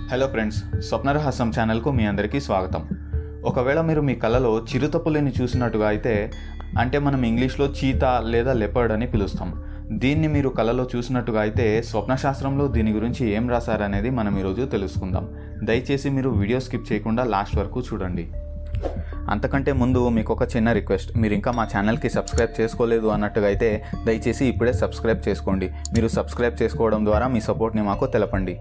hello friends స్వప్నరహస్యం ఛానల్కు మీ అందరికీ స్వాగతం ఒకవేళ మీరు మీ కళలో చిరుతపులిని చూసినట్టుగా అయితే అంటే మనం ఇంగ్లీష్లో చీత లేదా లెపర్డ్ అని పిలుస్తాం దీన్ని మీరు కళలో చూసినట్టుగా అయితే స్వప్నశాస్త్రంలో దీని గురించి ఏం రాశారనేది మనం ఈరోజు తెలుసుకుందాం దయచేసి మీరు వీడియో స్కిప్ చేయకుండా లాస్ట్ వరకు చూడండి అంతకంటే ముందు మీకు ఒక చిన్న రిక్వెస్ట్ మీరు ఇంకా మా ఛానల్కి సబ్స్క్రైబ్ చేసుకోలేదు అన్నట్టుగా అయితే దయచేసి ఇప్పుడే సబ్స్క్రైబ్ చేసుకోండి మీరు సబ్స్క్రైబ్ చేసుకోవడం ద్వారా మీ సపోర్ట్ని మాకు తెలపండి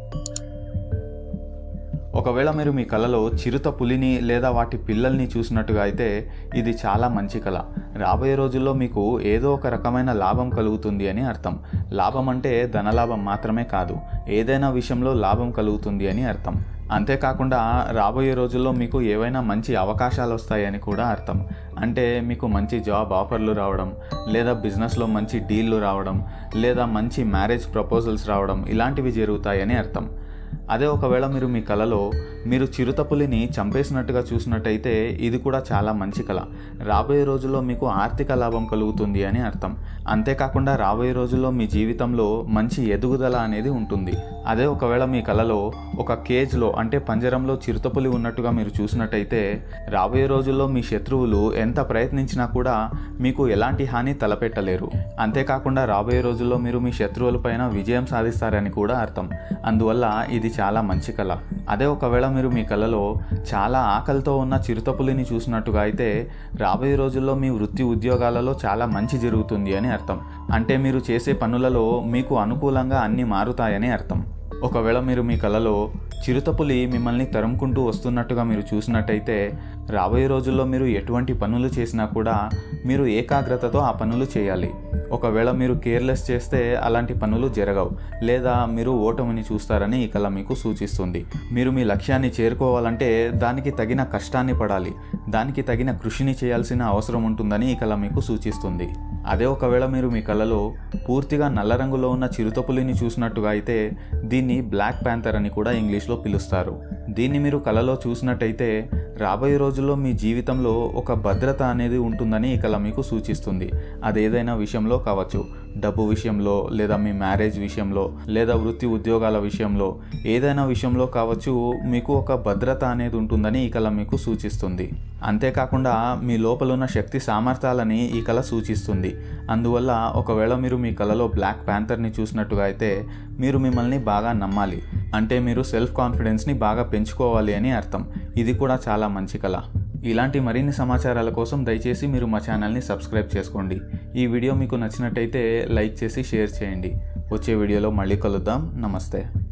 ఒకవేళ మీరు మీ కళలో చిరుత పులిని లేదా వాటి పిల్లల్ని చూసినట్టుగా అయితే ఇది చాలా మంచి కళ రాబోయే రోజుల్లో మీకు ఏదో ఒక రకమైన లాభం కలుగుతుంది అని అర్థం లాభం అంటే ధనలాభం మాత్రమే కాదు ఏదైనా విషయంలో లాభం కలుగుతుంది అని అర్థం అంతేకాకుండా రాబోయే రోజుల్లో మీకు ఏవైనా మంచి అవకాశాలు వస్తాయని కూడా అర్థం అంటే మీకు మంచి జాబ్ ఆఫర్లు రావడం లేదా బిజినెస్లో మంచి డీల్లు రావడం లేదా మంచి మ్యారేజ్ ప్రపోజల్స్ రావడం ఇలాంటివి జరుగుతాయని అర్థం అదే ఒకవేళ మీరు మీ కళలో మీరు చిరుతపులిని చంపేసినట్టుగా చూసినట్టయితే ఇది కూడా చాలా మంచి కళ రాబోయే రోజుల్లో మీకు ఆర్థిక లాభం కలుగుతుంది అని అర్థం అంతేకాకుండా రాబోయే రోజుల్లో మీ జీవితంలో మంచి ఎదుగుదల అనేది ఉంటుంది అదే ఒకవేళ మీ కళలో ఒక కేజ్లో అంటే పంజరంలో చిరుతపులి ఉన్నట్టుగా మీరు చూసినట్టయితే రాబోయే రోజుల్లో మీ శత్రువులు ఎంత ప్రయత్నించినా కూడా మీకు ఎలాంటి హాని తలపెట్టలేరు అంతేకాకుండా రాబోయే రోజుల్లో మీరు మీ శత్రువులపైన విజయం సాధిస్తారని కూడా అర్థం అందువల్ల ఇది చాలా మంచి కళ అదే ఒకవేళ మీరు మీ కళలో చాలా ఆకలితో ఉన్న చిరుతపులిని చూసినట్టుగా అయితే రాబోయే రోజుల్లో మీ వృత్తి ఉద్యోగాలలో చాలా మంచి జరుగుతుంది అని అర్థం అంటే మీరు చేసే పనులలో మీకు అనుకూలంగా అన్నీ మారుతాయని అర్థం ఒకవేళ మీరు మీ కళలో చిరుతపులి మిమ్మల్ని తరుముకుంటూ వస్తున్నట్టుగా మీరు చూసినట్టయితే రాబోయే రోజుల్లో మీరు ఎటువంటి పనులు చేసినా కూడా మీరు ఏకాగ్రతతో ఆ పనులు చేయాలి ఒకవేళ మీరు కేర్లెస్ చేస్తే అలాంటి పనులు జరగవు లేదా మీరు ఓటమిని చూస్తారని ఈ కళ మీకు సూచిస్తుంది మీరు మీ లక్ష్యాన్ని చేరుకోవాలంటే దానికి తగిన కష్టాన్ని పడాలి దానికి తగిన కృషిని చేయాల్సిన అవసరం ఉంటుందని ఈ కళ మీకు సూచిస్తుంది అదే ఒకవేళ మీరు మీ కళలో పూర్తిగా నల్ల రంగులో ఉన్న చిరుతపులిని చూసినట్టుగా అయితే దీన్ని బ్లాక్ ప్యాంథర్ అని కూడా ఇంగ్లీష్లో పిలుస్తారు దీన్ని మీరు కళలో చూసినట్టయితే రాబోయే రోజుల్లో మీ జీవితంలో ఒక భద్రత అనేది ఉంటుందని ఈ కళ మీకు సూచిస్తుంది అదేదైనా విషయంలో కావచ్చు డబ్బు విషయంలో లేదా మీ మ్యారేజ్ విషయంలో లేదా వృత్తి ఉద్యోగాల విషయంలో ఏదైనా విషయంలో కావచ్చు మీకు ఒక భద్రత అనేది ఉంటుందని ఈ కళ మీకు సూచిస్తుంది అంతేకాకుండా మీ లోపల ఉన్న శక్తి సామర్థ్యాలని ఈ కళ సూచిస్తుంది అందువల్ల ఒకవేళ మీరు మీ కళలో బ్లాక్ ప్యాంథర్ని చూసినట్టుగా అయితే మీరు మిమ్మల్ని బాగా నమ్మాలి అంటే మీరు సెల్ఫ్ కాన్ఫిడెన్స్ని బాగా పెంచుకోవాలి అని అర్థం ఇది కూడా చాలా మంచి కళ ఇలాంటి మరిన్ని సమాచారాల కోసం దయచేసి మీరు మా ఛానల్ని సబ్స్క్రైబ్ చేసుకోండి ఈ వీడియో మీకు నచ్చినట్టయితే లైక్ చేసి షేర్ చేయండి వచ్చే వీడియోలో మళ్ళీ కలుద్దాం నమస్తే